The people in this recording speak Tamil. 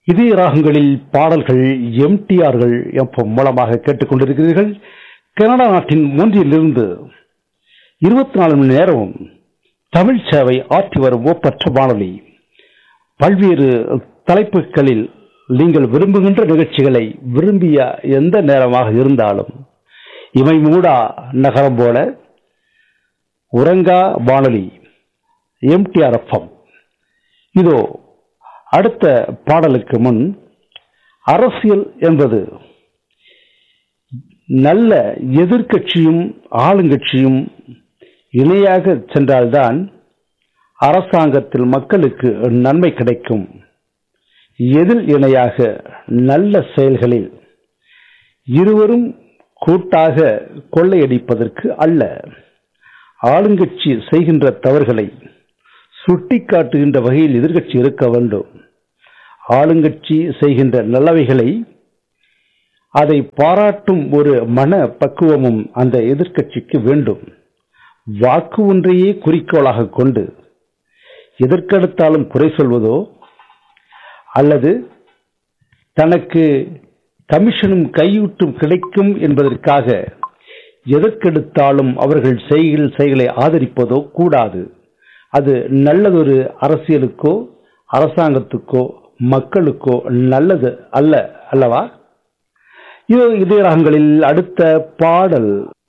இதய ராகங்களில் பாடல்கள் எம்டிஆர்கள் எஃப்எம் மூலமாக கேட்டுக்கொண்டிருக்கிறீர்கள் கனடா நாட்டின் ஒன்றிலிருந்து இருபத்தி நாலு மணி நேரமும் தமிழ் சேவை ஆற்றி வரும் ஒப்பற்ற வானொலி பல்வேறு தலைப்புகளில் நீங்கள் விரும்புகின்ற நிகழ்ச்சிகளை விரும்பிய எந்த நேரமாக இருந்தாலும் இமை மூடா நகரம் போல உறங்கா வானொலி எம்டிஆர் எஃப்எம் இதோ அடுத்த பாடலுக்கு முன் அரசியல் என்பது நல்ல எதிர்க்கட்சியும் ஆளுங்கட்சியும் இணையாக சென்றால்தான் அரசாங்கத்தில் மக்களுக்கு நன்மை கிடைக்கும் எதில் இணையாக நல்ல செயல்களில் இருவரும் கூட்டாக கொள்ளையடிப்பதற்கு அல்ல ஆளுங்கட்சி செய்கின்ற தவறுகளை சுட்டிக்காட்டுகின்ற வகையில் எதிர்கட்சி இருக்க வேண்டும் ஆளுங்கட்சி செய்கின்ற நல்லவைகளை அதை பாராட்டும் ஒரு மன பக்குவமும் அந்த எதிர்க்கட்சிக்கு வேண்டும் வாக்கு ஒன்றையே குறிக்கோளாக கொண்டு எதற்கெடுத்தாலும் குறை சொல்வதோ அல்லது தனக்கு கமிஷனும் கையூட்டும் கிடைக்கும் என்பதற்காக எதற்கெடுத்தாலும் அவர்கள் செய்கிற செயல்களை ஆதரிப்பதோ கூடாது அது நல்லதொரு அரசியலுக்கோ அரசாங்கத்துக்கோ மக்களுக்கோ நல்லது அல்ல அல்லவா இதோ இதய ராகங்களில் அடுத்த பாடல்